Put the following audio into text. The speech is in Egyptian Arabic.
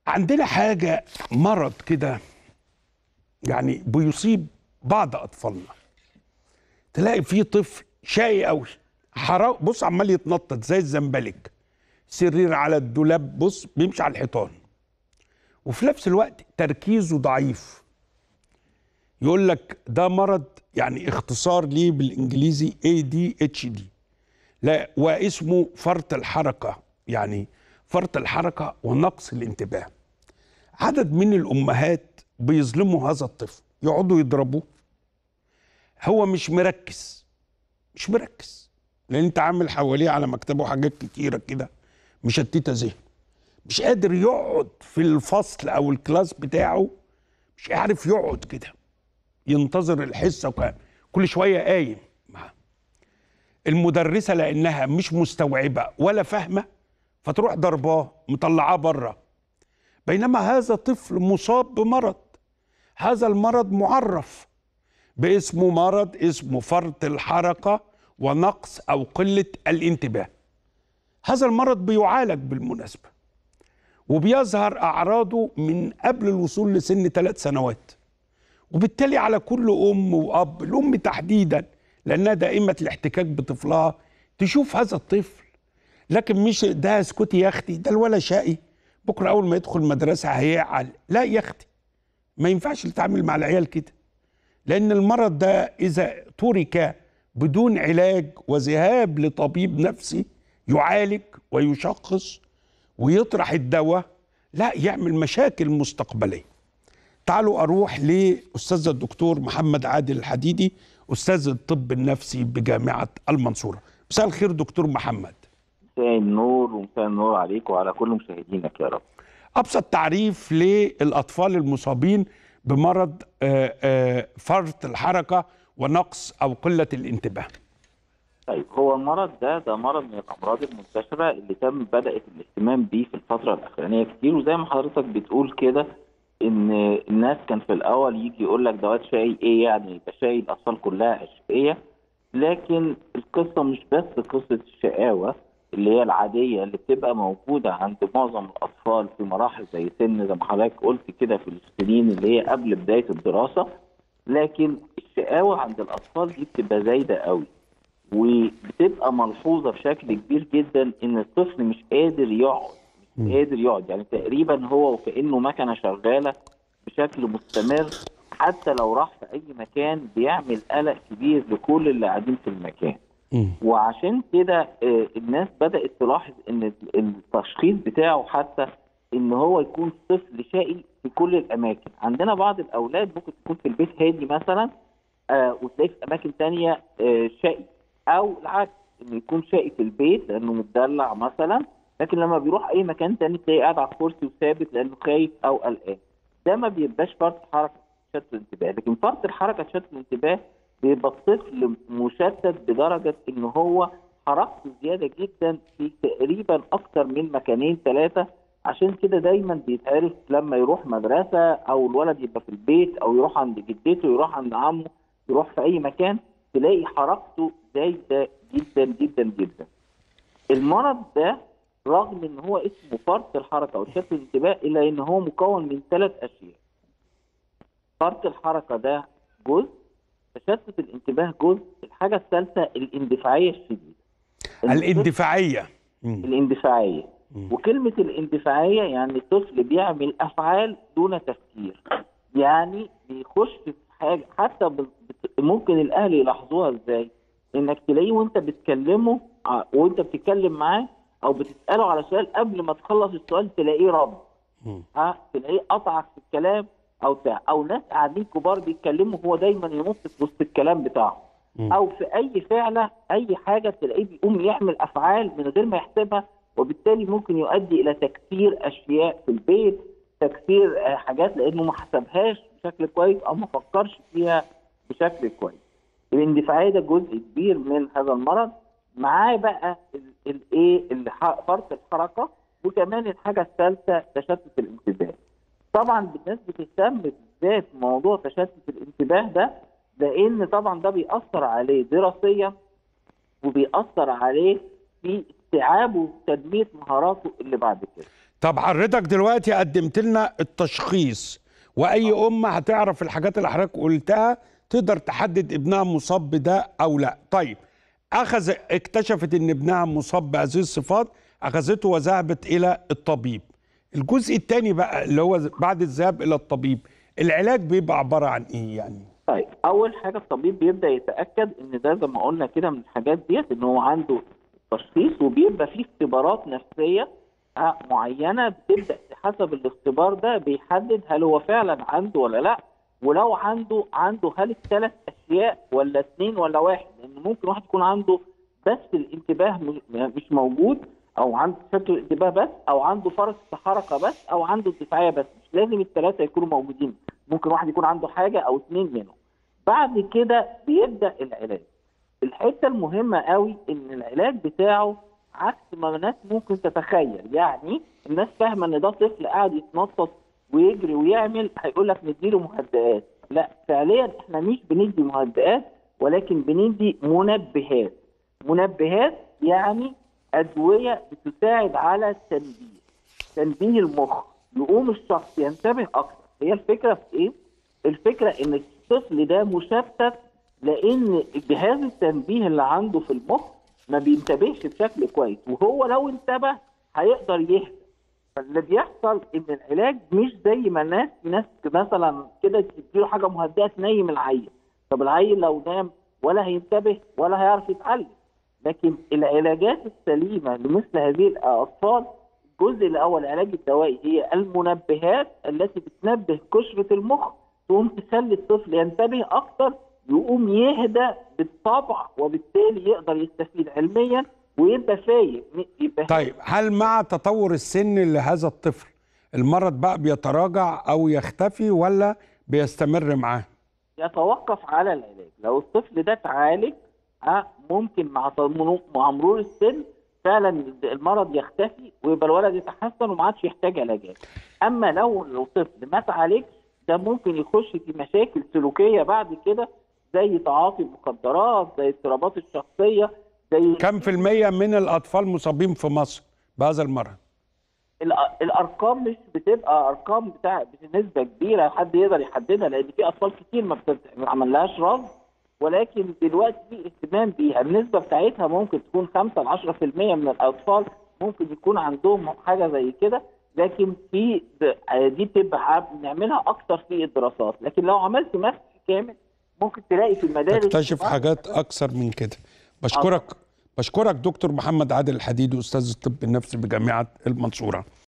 عندنا حاجة مرض كده يعني بيصيب بعض أطفالنا تلاقي فيه طفل شقي قوي حرا بص عمال يتنطط زي الزنبلك سرير على الدولاب بص بيمشي على الحيطان وفي نفس الوقت تركيزه ضعيف يقول لك ده مرض يعني اختصار ليه بالانجليزي ADHD لا واسمه فرط الحركه يعني فرط الحركه ونقص الانتباه عدد من الامهات بيظلموا هذا الطفل يقعدوا يضربوه هو مش مركز مش مركز لان انت عامل حواليه على مكتبه حاجات كتيره كده مشتته ذهن مش قادر يقعد في الفصل او الكلاس بتاعه مش عارف يقعد كده ينتظر الحصه وكان كل شويه قايم معاه. المدرسه لانها مش مستوعبه ولا فاهمه فتروح ضرباه مطلعاه بره بينما هذا طفل مصاب بمرض هذا المرض معرف باسمه مرض اسمه فرط الحركه ونقص او قله الانتباه هذا المرض بيعالج بالمناسبه وبيظهر اعراضه من قبل الوصول لسن ثلاث سنوات وبالتالي على كل ام واب الام تحديدا لانها دائمه الاحتكاك بطفلها تشوف هذا الطفل لكن مش ده اسكتي يا اختي ده الولا شقي بكره اول ما يدخل مدرسه هيعل لا يا اختي ما ينفعش تتعامل مع العيال كده لان المرض ده اذا ترك بدون علاج وذهاب لطبيب نفسي يعالج ويشخص ويطرح الدواء لا يعمل مشاكل مستقبليه تعالوا اروح لاستاذ الدكتور محمد عادل الحديدي استاذ الطب النفسي بجامعه المنصوره مساء الخير دكتور محمد مساء النور ومساء النور عليك وعلى كل مشاهدينك يا رب ابسط تعريف للاطفال المصابين بمرض آه، آه، فرط الحركه ونقص او قله الانتباه طيب هو المرض ده ده مرض من الامراض المنتشره اللي تم بدات الاهتمام بيه في الفتره الاخرانيه كتير وزي ما حضرتك بتقول كده ان الناس كان في الاول يجي يقول لك دوات شقي ايه يعني يبقى شقي الاطفال كلها اشقيه لكن القصه مش بس قصه الشقاوه اللي هي العاديه اللي بتبقى موجوده عند معظم الاطفال في مراحل زي سن زي ما حضرتك قلت كده في السنين اللي هي قبل بدايه الدراسه لكن الشقاوه عند الاطفال دي بتبقى زايده قوي وبتبقى ملحوظه بشكل كبير جدا ان الطفل مش قادر يقعد مش قادر يقعد يعني تقريبا هو وكانه مكنه شغاله بشكل مستمر حتى لو راح في اي مكان بيعمل قلق كبير لكل اللي قاعدين في المكان وعشان كده آه، الناس بدات تلاحظ ان التشخيص بتاعه حتى ان هو يكون طفل شقي في كل الاماكن عندنا بعض الاولاد ممكن تكون في البيت هادي مثلا آه وتلاقيه في اماكن تانية آه شقي او العكس انه يكون شقي في البيت لانه متدلع مثلا لكن لما بيروح اي مكان تاني تلاقيه قاعد على الكرسي وثابت لانه خايف او قلقان ده ما بيبقاش فرط حركه تشتت الانتباه لكن فرط الحركه تشتت الانتباه بيبقى الطفل مشتت بدرجه ان هو حركته زياده جدا في تقريبا اكتر من مكانين ثلاثه عشان كده دايما بيتعرف لما يروح مدرسه او الولد يبقى في البيت او يروح عند جدته يروح عند عمه يروح في اي مكان تلاقي حركته زايده جدا جدا جدا. المرض ده رغم ان هو اسمه فرط الحركه او شتت الانتباه الا ان هو مكون من ثلاث اشياء. فرط الحركه ده جزء تشتت الانتباه جزء الحاجه الثالثه الاندفاعيه الشديده. الاندفاعيه مم. الاندفاعيه وكلمه الاندفاعيه يعني الطفل بيعمل افعال دون تفكير يعني بيخش في حاجه حتى ب- بت- ممكن الاهل يلاحظوها ازاي انك تلاقيه وانت بتكلمه ع- وانت بتتكلم معاه او بتساله على سؤال قبل ما تخلص السؤال تلاقيه رد مم. ها تلاقيه قطعك في الكلام او بتاع او ناس قاعدين كبار بيتكلموا هو دايما ينط في وسط الكلام بتاعه مم. او في اي فعله اي حاجه تلاقيه بيقوم يعمل افعال من غير ما يحسبها وبالتالي ممكن يؤدي الى تكسير اشياء في البيت تكسير آه، حاجات لانه ما حسبهاش بشكل كويس او ما فكرش فيها بشكل كويس الاندفاعيه ده جزء كبير من هذا المرض معاه بقى الايه فرط الحركه وكمان الحاجه الثالثه تشتت الانتباه طبعا الناس بتهتم بالذات موضوع تشتت الانتباه ده لان طبعا ده بيأثر عليه دراسيا وبيأثر عليه في استيعابه وتنميه مهاراته اللي بعد كده طب حضرتك دلوقتي قدمت لنا التشخيص واي ام هتعرف الحاجات اللي حضرتك قلتها تقدر تحدد ابنها مصاب بده او لا طيب اخذ اكتشفت ان ابنها مصاب بهذه الصفات اخذته وذهبت الى الطبيب الجزء الثاني بقى اللي هو بعد الذهاب الى الطبيب العلاج بيبقى عباره عن ايه يعني طيب اول حاجه الطبيب بيبدا يتاكد ان ده زي ما قلنا كده من الحاجات ديت ان هو عنده تشخيص وبيبقى فيه اختبارات نفسيه آه، معينه بتبدا حسب الاختبار ده بيحدد هل هو فعلا عنده ولا لا ولو عنده عنده هل الثلاث اشياء ولا اثنين ولا واحد لان ممكن واحد يكون عنده بس الانتباه مش- مش موجود او عنده شكل الانتباه بس او عنده فرط التحركه بس او عنده الدفاعيه بس مش لازم الثلاثه يكونوا موجودين ممكن واحد يكون عنده حاجه او اثنين منهم بعد كده بيبدا العلاج الحته المهمه قوي ان العلاج بتاعه عكس ما الناس ممكن تتخيل يعني الناس فاهمه ان ده طفل قاعد يتنطط ويجري ويعمل هيقول لك نديله مهدئات لا فعليا احنا مش بندي مهدئات ولكن بندي منبهات منبهات يعني ادويه بتساعد على التنبيه تنبيه المخ يقوم الشخص ينتبه اكتر هي الفكره في ايه الفكره ان الطفل ده مشتت لان جهاز التنبيه اللي عنده في المخ ما بينتبهش بشكل كويس وهو لو انتبه هيقدر يهدى فاللي بيحصل ان العلاج مش زي ما الناس في ناس مثلا كده تديله حاجه مهدئه تنيم العيل طب العيل لو نام ولا هينتبه ولا هيعرف يتعلم لكن العلاجات السليمه لمثل هذه الاطفال الجزء الاول العلاج الدوائي هي المنبهات التي بتنبه قشره المخ تقوم تخلي الطفل ينتبه اكتر يقوم يهدى بالطبع وبالتالي يقدر يستفيد علميا ويبقى فايق يبقى طيب هل مع تطور السن لهذا الطفل المرض بقى بيتراجع او يختفي ولا بيستمر معاه يتوقف على العلاج لو الطفل ده اتعالج ها، ممكن مع تمر- مع مرور السن فعلا المرض يختفي ويبقى الولد يتحسن وما عادش يحتاج علاجات اما لو لو طفل ما اتعالجش ده ممكن يخش في مشاكل سلوكيه بعد كده زي تعاطي المخدرات زي اضطرابات الشخصيه زي كم في المية من الأطفال مصابين في مصر بهذا المرض؟ الأ- الارقام مش بتبقى ارقام بتاع بنسبه كبيره حد يقدر يحددها لان في اطفال كتير ما بتت- ما عملهاش رصد ولكن دلوقتي في اهتمام بيها النسبه بتاعتها ممكن تكون 5 ل 10% من الاطفال ممكن يكون عندهم حاجه زي كده لكن في د- دي بتبقى ع- بنعملها اكتر في الدراسات لكن لو عملت مسح كامل ممكن تلاقي في المدارس تكتشف حاجات أكثر من كده بشكرك بشكرك دكتور محمد عادل الحديد أستاذ الطب النفسي بجامعة المنصورة